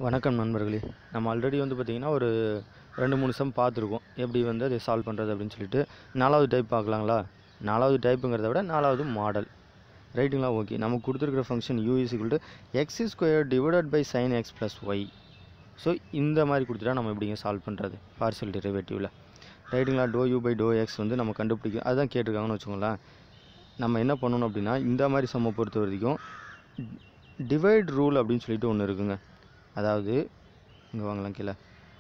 வணக்கம் நண்பர்களே நம்ம ஆல்ரெடி வந்து பார்த்திங்கன்னா ஒரு ரெண்டு மூணு சம் பார்த்துருக்கோம் எப்படி வந்து அதை சால்வ் பண்ணுறது அப்படின்னு சொல்லிட்டு நாலாவது டைப் பார்க்கலாங்களா நாலாவது டைப்புங்கிறத விட நாலாவது மாடல் ரைட்டுங்களா ஓகே நமக்கு கொடுத்துருக்குற function u is equal to x square divided by sign x plus y so இந்த மாதிரி கொடுத்துட்டா நம்ம எப்படிங்க சால்வ் பண்ணுறது பார்சல் டெரிவேட்டிவில் ரைட்டுங்களா doe u by doe x வந்து நம்ம கண்டுபிடிக்கும் அதுதான் கேட்டிருக்காங்கன்னு வச்சுக்கோங்களேன் நம்ம என்ன பண்ணணும் அப்படின்னா இந்த மாதிரி சம்மை பொறுத்த வரைக்கும் டிவைட் ரூல் அப்படின்னு சொல்லிட்டு ஒன்று இருக்குங்க அதாவது இங்கே வாங்கலாம் கீழே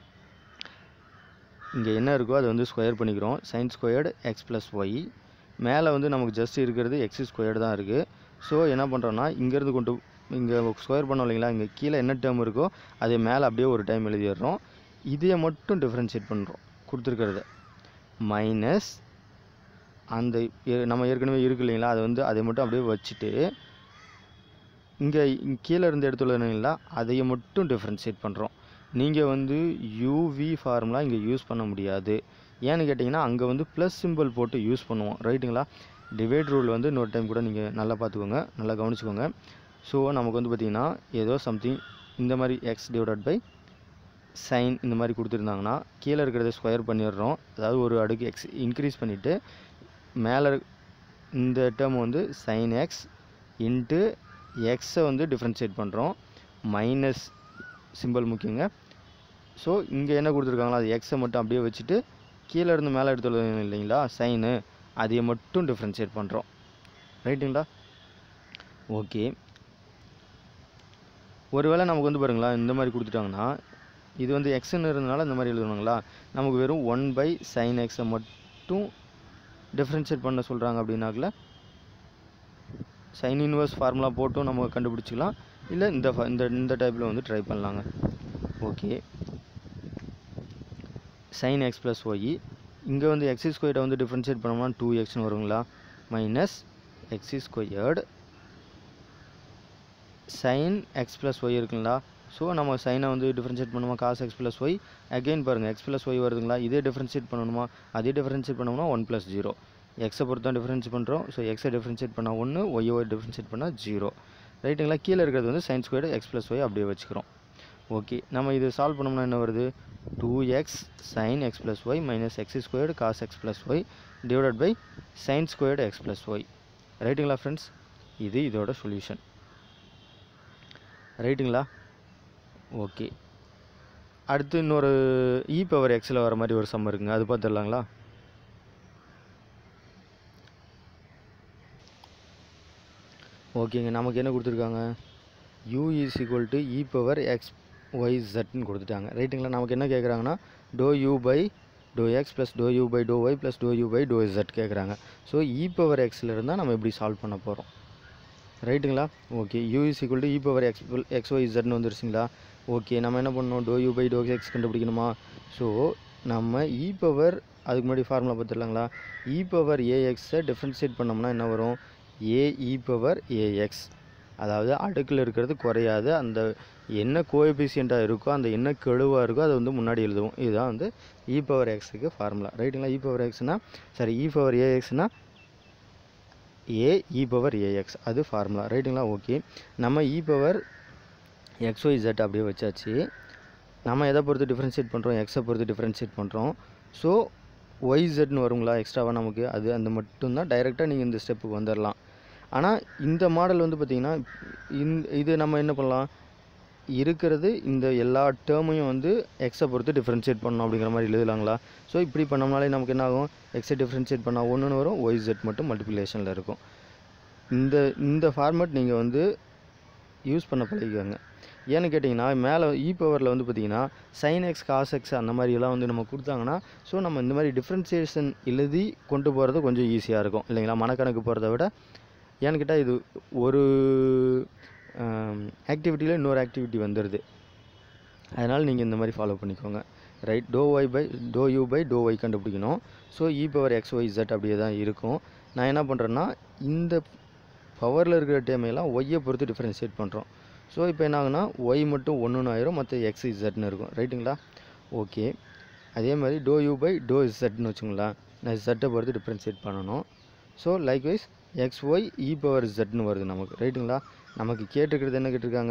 இங்கே என்ன இருக்கோ அதை வந்து ஸ்கொயர் பண்ணிக்கிறோம் sin squared x plus y மேலே வந்து நமக்கு ஜஸ்ட் இருக்கிறது எக்ஸ் ஸ்கொயர்டு தான் இருக்குது ஸோ என்ன பண்ணுறோன்னா இங்கேருந்து கொண்டு இங்கே ஸ்கொயர் பண்ணோம் இல்லைங்களா இங்கே கீழே என்ன டேர்ம் இருக்கோ அதை மேலே அப்படியே ஒரு டைம் எழுதிடுறோம் இதையை மட்டும் டிஃப்ரென்ஷியேட் பண்ணுறோம் கொடுத்துருக்கிறத மைனஸ் அந்த ஏ- நம்ம ஏற்கனவே இருக்கு இல்லைங்களா அதை வந்து அதை மட்டும் அப்படியே வச்சுட்டு இங்கே கீழே இருந்து எடுத்துள்ள இல்லைங்களா அதையை மட்டும் டிஃப்ரென்ஷியேட் பண்ணுறோம் நீங்கள் வந்து யூவி ஃபார்முலா இங்கே யூஸ் பண்ண முடியாது ஏன்னு கேட்டிங்கன்னா அங்கே வந்து ப்ளஸ் சிம்பிள் போட்டு யூஸ் பண்ணுவோம் ரைட்டுங்களா டிவைட் ரூல் வந்து இன்னொரு டைம் கூட நீங்கள் நல்லா பார்த்துக்கோங்க நல்லா கவனிச்சுக்கோங்க ஸோ நமக்கு வந்து பார்த்திங்கன்னா ஏதோ சம்திங் இந்த மாதிரி எக்ஸ் டிவைடட் பை சைன் இந்த மாதிரி கொடுத்துருந்தாங்கன்னா கீழே இருக்கிறத ஸ்கொயர் பண்ணிடுறோம் அதாவது ஒரு அடுக்கு எக்ஸ் இன்க்ரீஸ் பண்ணிவிட்டு மேலே இந்த டேர்ம் வந்து சைன் எக்ஸ் இன்ட்டு எக்ஸை வந்து டிஃப்ரென்ஷியேட் பண்ணுறோம் மைனஸ் சிம்பிள் முக்கியங்க ஸோ இங்கே என்ன கொடுத்துருக்காங்களோ அது எக்ஸை மட்டும் அப்படியே வச்சுட்டு கீழே இருந்து மேலே எடுத்து இல்லைங்களா சைனு அதையை மட்டும் டிஃப்ரென்ஷியேட் பண்ணுறோம் ரைட்டுங்களா ஓகே ஒருவேளை நமக்கு வந்து பாருங்களா இந்த மாதிரி கொடுத்துட்டாங்கன்னா இது வந்து எக்ஸ்ன்னு இருந்தனால இந்த மாதிரி எழுதணுங்களா நமக்கு வெறும் ஒன் பை சைன் எக்ஸை மட்டும் டிஃப்ரென்ஷியேட் பண்ண சொல்கிறாங்க அப்படின்னாக்கல சைன் இன்வர்ஸ் ஃபார்முலா போட்டும் நம்ம கண்டுபிடிச்சிக்கலாம் இல்லை இந்த fa- இந்த இந்த டைப்பில் வந்து ட்ரை பண்ணலாங்க okay sin x plus y இங்கே வந்து எக்ஸ் ஸ்கொயர்டை வந்து டிஃப்ரென்ஷியேட் பண்ணோம்னா டூ எக்ஸ்னு வருங்களா minus x squared sin x plus y இருக்குங்களா ஸோ நம்ம சைனை வந்து டிஃப்ரென்ஷியேட் பண்ணுமா cos x plus y again பாருங்கள் எக்ஸ் ப்ளஸ் ஒய் வருதுங்களா இதே டிஃப்ரென்ஷியேட் பண்ணணுமா அதே டிஃப்ரென்ஷியேட் பண்ணோம்னா ஒன் ப்ளஸ் ஜீரோ எக்ஸை பொறுத்து தான் டிஃப்ரென்ஷியேட் பண்ணுறோம் ஸோ எக்ஸை டிஃப்ரென்ஷியேட் பண்ணால் ஒன்று ஒய்யை டிஃப்ரென்ஷியேட் பண்ணால் ஜீரோ ரைட்டுங்களா கீழே இருக்கிறது வந்து sin squared x plus y அப்படியே வச்சுக்கிறோம் ஓகே நம்ம இது சால்வ் பண்ணோம்னா என்ன வருது two x sin x plus y minus x squared cos x plus y divided by sin squared x plus y ரைட்டுங்களா ஃப்ரெண்ட்ஸ் இது இதோட சொல்யூஷன் ரைட்டுங்களா ஓகே அடுத்து இன்னொரு இ பவர் எக்ஸில் வர மாதிரி ஒரு சம் இருக்குங்க அது பார்த்துடலாங்களா ஓகேங்க நமக்கு என்ன கொடுத்துருக்காங்க u is equal to e power x y ஜட்னு கொடுத்துட்டாங்க ரைட்டுங்களா நமக்கு என்ன கேட்குறாங்கன்னா doe u by doe x plus doe u by doe y plus doe u by doe z கேட்குறாங்க ஸோ இ பவர் எக்ஸில் இருந்தால் நம்ம எப்படி சால்வ் பண்ண போகிறோம் ரைட்டுங்களா okay u is equal to e power x x y ஜட்னு வந்துருச்சுங்களா ஓகே நம்ம என்ன பண்ணணும் doe u by doe x கண்டுபிடிக்கணுமா ஸோ நம்ம இ பவர் அதுக்கு முன்னாடி ஃபார்முலா பார்த்துடலாங்களா இ பவர் ஏஎக்ஸை டிஃப்ரென்ஷியேட் பண்ணோம்னா என்ன வரும் ஏ இ பவர் ஏஎக்ஸ் அதாவது அடுக்கில் இருக்கிறது குறையாது அந்த என்ன கோஎபிசியண்ட்டாக இருக்கோ அந்த என்ன கெழுவாக இருக்கோ அதை வந்து முன்னாடி எழுதுவோம் இதுதான் வந்து இ பவர் எக்ஸுக்கு ஃபார்முலா ரைட்டுங்களா இ பவர் எக்ஸ்னா சரி இ பவர் ஏஎக்ஸ்னா ஏ இ பவர் ஏஎக்ஸ் அது ஃபார்முலா ரைட்டுங்களா ஓகே நம்ம இ பவர் எக்ஸ்ஒய் ஜெட் அப்படியே வச்சாச்சு நம்ம எதை பொறுத்து டிஃப்ரென்ஷியேட் பண்ணுறோம் எக்ஸை பொறுத்து டிஃப்ரென்ஷியேட் பண்ணுறோம் ஸோ ஒய் ஜெட்னு வருங்களா எக்ஸ்ட்ராவாக நமக்கு அது அந்த மட்டும்தான் டைரெக்டாக நீங்கள் இந்த ஸ்டெப்புக்கு வந்துடலாம் ஆனால் இந்த மாடல் வந்து பார்த்திங்கன்னா இந்த இது நம்ம என்ன பண்ணலாம் இருக்கிறது இந்த எல்லா டேர்மையும் வந்து எக்ஸை பொறுத்து டிஃப்ரென்ஷியேட் பண்ணணும் அப்படிங்கிற மாதிரி எழுதலாங்களா ஸோ இப்படி பண்ணோம்னாலே நமக்கு என்ன ஆகும் எக்ஸை டிஃப்ரென்ஷியேட் பண்ணால் ஒன்றுன்னு வரும் ஒய் ஜெட் மட்டும் மல்டிப்ளிகேஷனில் இருக்கும் இந்த இந்த ஃபார்மேட் நீங்கள் வந்து யூஸ் பண்ண பழகிக்கோங்க ஏன்னு கேட்டிங்கன்னா மேலே இ பவரில் வந்து பார்த்தீங்கன்னா சைன் எக்ஸ் காஸ் எக்ஸ் அந்த மாதிரி எல்லாம் வந்து நம்ம கொடுத்தாங்கன்னா ஸோ நம்ம இந்த மாதிரி டிஃப்ரென்சியேஷன் எழுதி கொண்டு போகிறது கொஞ்சம் ஈஸியாக இருக்கும் இல்லைங்களா மனக்கணக்கு போகிறத விட ஏன்னு கேட்டால் இது ஒரு ஆக்டிவிட்டியில் இன்னொரு ஆக்டிவிட்டி வந்துடுது அதனால் நீங்கள் இந்த மாதிரி ஃபாலோ பண்ணிக்கோங்க right doe y by doe u by doe y கண்டுபிடிக்கணும் so e power x y z அப்படியே தான் இருக்கும் நான் என்ன பண்ணுறேன்னா இந்த பவரில் இருக்கிற டேமையெல்லாம் ஒய்யை பொறுத்து டிஃப்ரென்ஷியேட் பண்ணுறோம் ஸோ இப்போ என்ன ஆகுனா ஒய் மட்டும் ஒன்றுன்னு ஆயிரும் மற்ற எக்ஸ் இசட்னு இருக்கும் ரைட்டுங்களா ஓகே அதே மாதிரி டோ யூ பை டோ இசட்னு வச்சுங்களேன் நான் இசட்டை பொறுத்து டிஃப்ரென்ஷியேட் பண்ணணும் so likewise x y e power ஜெட்னு வருது நமக்கு ரைட்டுங்களா நமக்கு கேட்டிருக்கிறது என்ன கேட்டிருக்காங்க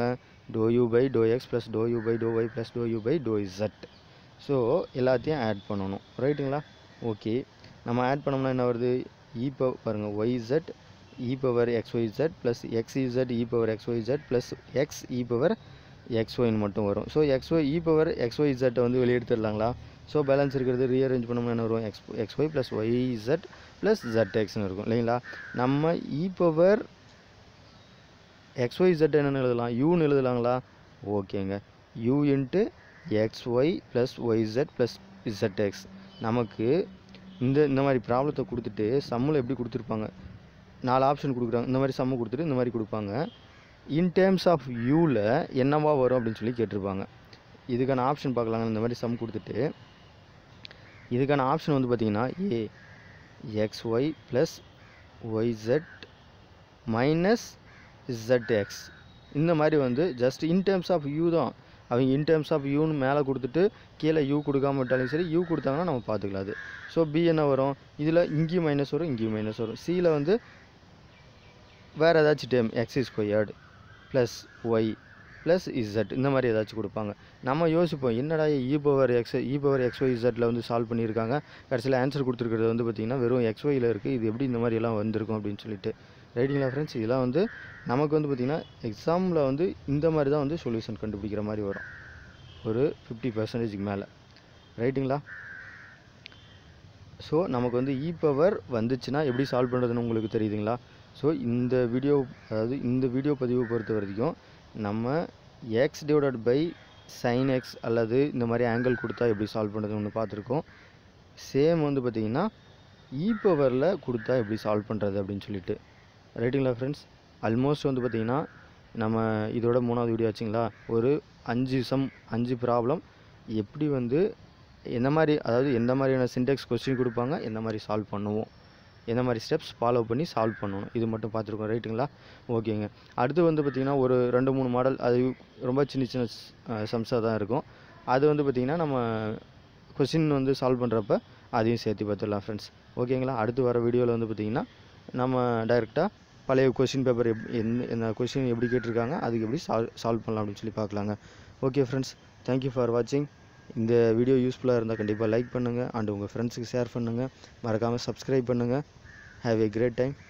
doe u by doe x plus doe u by doe y plus doe u by doe z so எல்லாத்தையும் ஆட் பண்ணணும் ரைட்டுங்களா ஓகே நம்ம ஆட் பண்ணோம்னா என்ன வருது இ பவர் பாருங்கள் y z e power x y z plus x Z e power x y z plus x e power x ஒய்னு மட்டும் வரும் so x y e power x y இசட்டை வந்து வெளியே எடுத்துடலாங்களா ஸோ பேலன்ஸ் இருக்கிறது rearrange பண்ணோம்னா என்ன வரும் x x y plus y z plus z எக்ஸ்னு இருக்கும் இல்லைங்களா நம்ம e power x y z என்னென்னு எழுதலாம் யூன்னு எழுதலாங்களா ஓகேங்க u into x y plus y z plus z x நமக்கு இந்த இந்த மாதிரி ப்ராப்ளத்தை கொடுத்துட்டு சம்மில் எப்படி கொடுத்துருப்பாங்க நாலு ஆப்ஷன் கொடுக்குறாங்க இந்த மாதிரி சம்மு கொடுத்துட்டு இந்த மாதிரி கொடுப்பாங்க இன் டேர்ம்ஸ் ஆஃப் யூவில் என்னவா வரும் அப்படின்னு சொல்லி கேட்டிருப்பாங்க இதுக்கான ஆப்ஷன் பார்க்கலாங்க இந்த மாதிரி சம் கொடுத்துட்டு இதுக்கான ஆப்ஷன் வந்து பார்த்திங்கன்னா a x y plus y z minus ZX இந்த மாதிரி வந்து just in terms of u தான் அவங்க இன் டேர்ம்ஸ் ஆஃப் யூன்னு மேலே கொடுத்துட்டு கீழே யூ கொடுக்காம விட்டாலும் சரி யூ கொடுத்தாங்கன்னா நம்ம பார்த்துக்கலாம் அது ஸோ பி என்ன வரும் இதில் இங்கேயும் மைனஸ் வரும் இங்கேயும் மைனஸ் வரும் சியில் வந்து வேறு ஏதாச்சும் term x squared plus y plus z இந்த மாதிரி ஏதாச்சும் கொடுப்பாங்க நம்ம யோசிப்போம் என்னடா e power x e power x y இசட்டில் வந்து சால்வ் பண்ணியிருக்காங்க கடைசியில் ஆன்சர் கொடுத்துருக்கிறது வந்து பார்த்திங்கன்னா வெறும் எக்ஸ் ஒயில் இருக்குது இது எப்படி இந்த மாதிரி எல்லாம் வந்திருக்கும் அப்படின்னு சொல்லிட்டு ரைட்டிங்களா ஃப்ரெண்ட்ஸ் இதெல்லாம் வந்து நமக்கு வந்து பார்த்திங்கன்னா எக்ஸாமில் வந்து இந்த மாதிரி தான் வந்து சொல்யூஷன் கண்டுபிடிக்கிற மாதிரி வரும் ஒரு ஃபிஃப்டி பர்சன்டேஜுக்கு மேலே ரைட்டுங்களா ஸோ நமக்கு வந்து இ பவர் வந்துச்சுன்னா எப்படி சால்வ் பண்ணுறதுன்னு உங்களுக்கு தெரியுதுங்களா ஸோ இந்த வீடியோ அதாவது இந்த வீடியோ பதிவு பொறுத்த வரைக்கும் நம்ம x divided by sign x அல்லது இந்த மாதிரி ஆங்கிள் கொடுத்தா எப்படி சால்வ் பண்ணுறதுன்னு ஒன்று பார்த்துருக்கோம் சேம் வந்து பார்த்திங்கன்னா இ பவரில் கொடுத்தா எப்படி சால்வ் பண்ணுறது அப்படின்னு சொல்லிட்டு ரைட்டுங்களா ஃப்ரெண்ட்ஸ் ஆல்மோஸ்ட் வந்து பார்த்திங்கன்னா நம்ம இதோட மூணாவது வீடியோ ஆச்சுங்களா ஒரு அஞ்சு சம் அஞ்சு ப்ராப்ளம் எப்படி வந்து எந்த மாதிரி அதாவது எந்த மாதிரியான சின்டெக்ஸ் கொஸ்டின் கொடுப்பாங்க எந்த மாதிரி சால்வ் பண்ணுவோம் எந்த மாதிரி ஸ்டெப்ஸ் ஃபாலோ பண்ணி சால்வ் பண்ணணும் இது மட்டும் பார்த்துருக்கோம் ரைட்டுங்களா ஓகேங்க அடுத்து வந்து பார்த்திங்கன்னா ஒரு ரெண்டு மூணு மாடல் அது ரொம்ப சின்ன சின்ன சம்ஸாக தான் இருக்கும் அது வந்து பார்த்திங்கன்னா நம்ம கொஸ்டின் வந்து சால்வ் பண்ணுறப்ப அதையும் சேர்த்து பார்த்துடலாம் ஃப்ரெண்ட்ஸ் ஓகேங்களா அடுத்து வர வீடியோவில் வந்து பார்த்திங்கன்னா நம்ம டைரெக்டாக பழைய கொஷின் பேப்பர் எப் எந்த என்ன கொஷின் எப்படி கேட்டிருக்காங்க அதுக்கு எப்படி சால்வ் சால்வ் பண்ணலாம் அப்படின்னு சொல்லி பார்க்கலாங்க ஓகே ஃப்ரெண்ட்ஸ் தேங்க்யூ ஃபார் வாட்சிங் இந்த வீடியோ யூஸ்ஃபுல்லாக இருந்தால் கண்டிப்பாக லைக் பண்ணுங்கள் அண்ட் உங்கள் ஃப்ரெண்ட்ஸுக்கு ஷேர் பண்ணுங்கள் மறக்காமல் சப்ஸ்கிரைப் பண்ணுங்கள் ஹேவ் ஏ கிரேட் டைம்